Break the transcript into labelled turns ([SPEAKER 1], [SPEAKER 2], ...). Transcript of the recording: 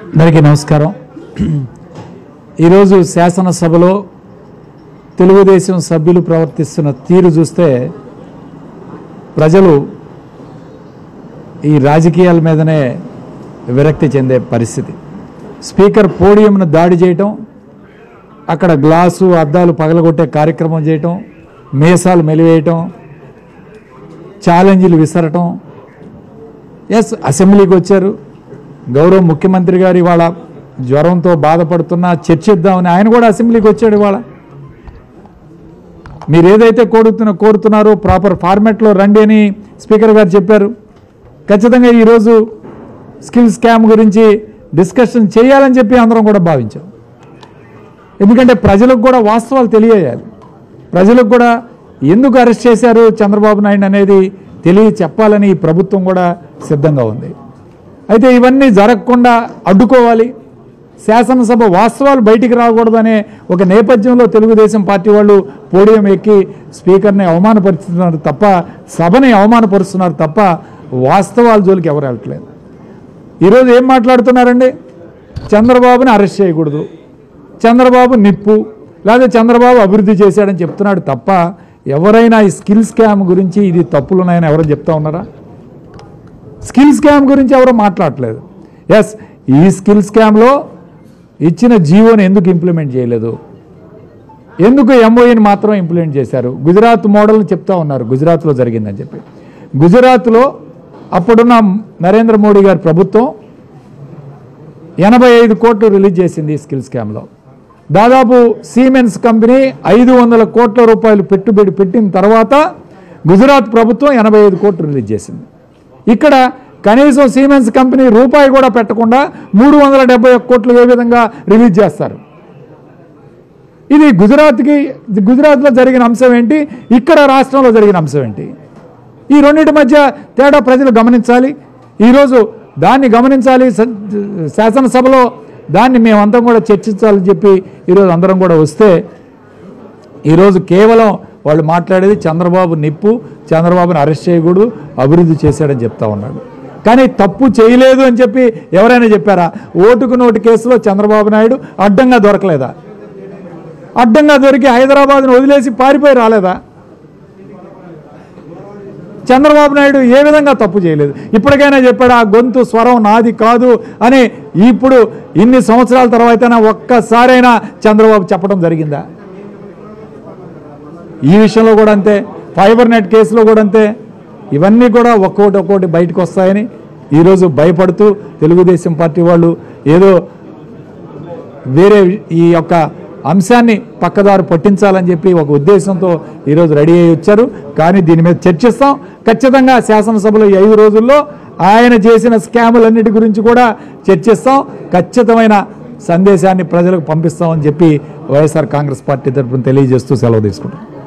[SPEAKER 1] అందరికీ నమస్కారం ఈరోజు శాసనసభలో తెలుగుదేశం సభ్యులు ప్రవర్తిస్తున్న తీరు చూస్తే ప్రజలు ఈ రాజకీయాల మీదనే విరక్తి చెందే పరిస్థితి స్పీకర్ పోడియంను దాడి చేయటం అక్కడ గ్లాసు అద్దాలు పగలగొట్టే కార్యక్రమం చేయటం మేసాలు మెలివేయటం ఛాలెంజ్లు విసరటం ఎస్ అసెంబ్లీకి వచ్చారు గౌరవ ముఖ్యమంత్రి గారు ఇవాళ జ్వరంతో బాధపడుతున్నా చర్చిద్దామని ఆయన కూడా అసెంబ్లీకి వచ్చాడు ఇవాళ మీరు ఏదైతే కోరుతున్న కోరుతున్నారో ప్రాపర్ ఫార్మాట్లో రండి అని స్పీకర్ గారు చెప్పారు ఖచ్చితంగా ఈరోజు స్కిల్ స్కామ్ గురించి డిస్కషన్ చేయాలని చెప్పి అందరం కూడా భావించాం ఎందుకంటే ప్రజలకు కూడా వాస్తవాలు తెలియజేయాలి ప్రజలకు కూడా ఎందుకు అరెస్ట్ చేశారు చంద్రబాబు నాయుడు అనేది తెలియ చెప్పాలని ఈ ప్రభుత్వం కూడా సిద్ధంగా ఉంది అయితే ఇవన్నీ జరగకుండా అడ్డుకోవాలి శాసనసభ వాస్తవాలు బయటికి రాకూడదనే ఒక నేపథ్యంలో తెలుగుదేశం పార్టీ వాళ్ళు పోడియం ఎక్కి స్పీకర్ని అవమానపరుస్తున్నారు తప్ప సభని అవమానపరుస్తున్నారు తప్ప వాస్తవాల జోలికి ఎవరు వెళ్ళట్లేదు ఈరోజు ఏం మాట్లాడుతున్నారండి చంద్రబాబుని అరెస్ట్ చేయకూడదు చంద్రబాబు నిప్పు లేదా చంద్రబాబు అభివృద్ధి చేశాడని చెప్తున్నాడు తప్ప ఎవరైనా ఈ స్కిల్ స్కామ్ గురించి ఇది తప్పులున్నాయని ఎవరు చెప్తా ఉన్నారా స్కిల్ స్కామ్ గురించి ఎవరు మాట్లాడట్లేదు ఎస్ ఈ స్కిల్ స్కామ్లో ఇచ్చిన జీవోని ఎందుకు ఇంప్లిమెంట్ చేయలేదు ఎందుకు ఎంఓఈని మాత్రం ఇంప్లిమెంట్ చేశారు గుజరాత్ మోడల్ చెప్తా ఉన్నారు గుజరాత్లో జరిగిందని చెప్పి గుజరాత్లో అప్పుడున్న నరేంద్ర మోడీ గారి ప్రభుత్వం ఎనభై ఐదు కోట్లు రిలీజ్ చేసింది ఈ స్కిల్ స్కామ్లో దాదాపు సీమెన్స్ కంపెనీ ఐదు వందల కోట్ల రూపాయలు పెట్టుబడి పెట్టిన తర్వాత గుజరాత్ ప్రభుత్వం ఎనభై ఐదు కోట్లు రిలీజ్ చేసింది ఇక్కడ కనీసం సీమెన్స్ కంపెనీ రూపాయి కూడా పెట్టకుండా మూడు వందల డెబ్బై ఒక్క కోట్లు ఏ విధంగా రిలీజ్ చేస్తారు ఇది గుజరాత్కి గుజరాత్లో జరిగిన అంశం ఏంటి ఇక్కడ రాష్ట్రంలో జరిగిన అంశం ఏంటి ఈ రెండింటి మధ్య తేడా ప్రజలు గమనించాలి ఈరోజు దాన్ని గమనించాలి స- శాసనసభలో దాన్ని మేమంతా కూడా చర్చించాలని చెప్పి ఈరోజు అందరం కూడా వస్తే ఈరోజు కేవలం వాళ్ళు మాట్లాడేది చంద్రబాబు నిప్పు చంద్రబాబుని అరెస్ట్ చేయకూడదు అభివృద్ధి చేశాడని చెప్తా ఉన్నాడు కానీ తప్పు చేయలేదు అని చెప్పి ఎవరైనా చెప్పారా ఓటుకు నోటు కేసులో చంద్రబాబు నాయుడు అడ్డంగా దొరకలేదా అడ్డంగా దొరికి హైదరాబాద్ను వదిలేసి పారిపోయి రాలేదా చంద్రబాబు నాయుడు ఏ విధంగా తప్పు చేయలేదు ఇప్పటికైనా చెప్పాడు ఆ గొంతు స్వరం నాది కాదు అని ఇప్పుడు ఇన్ని సంవత్సరాల తర్వాత ఒక్కసారైనా చంద్రబాబు చెప్పడం జరిగిందా ఈ విషయంలో కూడా అంతే ఫైబర్ నెట్ కేసులో కూడా అంతే ఇవన్నీ కూడా ఒక్కొక్కటి ఒక్కొక్కటి బయటకు వస్తాయని ఈరోజు భయపడుతూ తెలుగుదేశం పార్టీ వాళ్ళు ఏదో వేరే ఈ యొక్క అంశాన్ని పక్కదారు పట్టించాలని చెప్పి ఒక ఉద్దేశంతో ఈరోజు రెడీ అయ్యి వచ్చారు కానీ దీని మీద చర్చిస్తాం ఖచ్చితంగా శాసనసభలో ఈ ఐదు రోజుల్లో ఆయన చేసిన స్కాములన్నిటి గురించి కూడా చర్చిస్తాం ఖచ్చితమైన సందేశాన్ని ప్రజలకు పంపిస్తామని చెప్పి వైఎస్ఆర్ కాంగ్రెస్ పార్టీ తరఫున తెలియజేస్తూ సెలవు తీసుకుంటాం